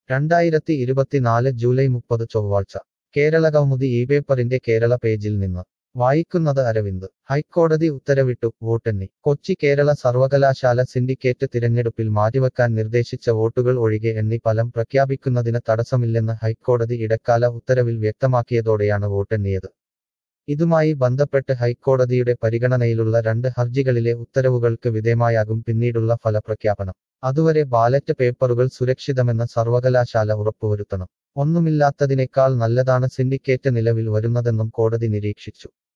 രണ്ടായിരത്തി ഇരുപത്തിനാല് ജൂലൈ മുപ്പത് ചൊവ്വാഴ്ച കേരള കൗമുദി ഈ പേപ്പറിന്റെ കേരള പേജിൽ നിന്ന് വായിക്കുന്നത് അരവിന്ദ് ഹൈക്കോടതി ഉത്തരവിട്ടു വോട്ടെണ്ണി കൊച്ചി കേരള സർവകലാശാല സിൻഡിക്കേറ്റ് തിരഞ്ഞെടുപ്പിൽ മാറ്റിവെക്കാൻ നിർദ്ദേശിച്ച വോട്ടുകൾ ഒഴികെ എണ്ണി ഫലം പ്രഖ്യാപിക്കുന്നതിന് തടസ്സമില്ലെന്ന് ഹൈക്കോടതി ഇടക്കാല ഉത്തരവിൽ വ്യക്തമാക്കിയതോടെയാണ് വോട്ടെണ്ണിയത് ഇതുമായി ബന്ധപ്പെട്ട് ഹൈക്കോടതിയുടെ പരിഗണനയിലുള്ള രണ്ട് ഹർജികളിലെ ഉത്തരവുകൾക്ക് വിധേയമായാകും പിന്നീടുള്ള ഫലപ്രഖ്യാപനം അതുവരെ ബാലറ്റ് പേപ്പറുകൾ സുരക്ഷിതമെന്ന് സർവകലാശാല ഉറപ്പുവരുത്തണം ഒന്നുമില്ലാത്തതിനേക്കാൾ നല്ലതാണ് സിൻഡിക്കേറ്റ് നിലവിൽ വരുന്നതെന്നും കോടതി നിരീക്ഷിച്ചു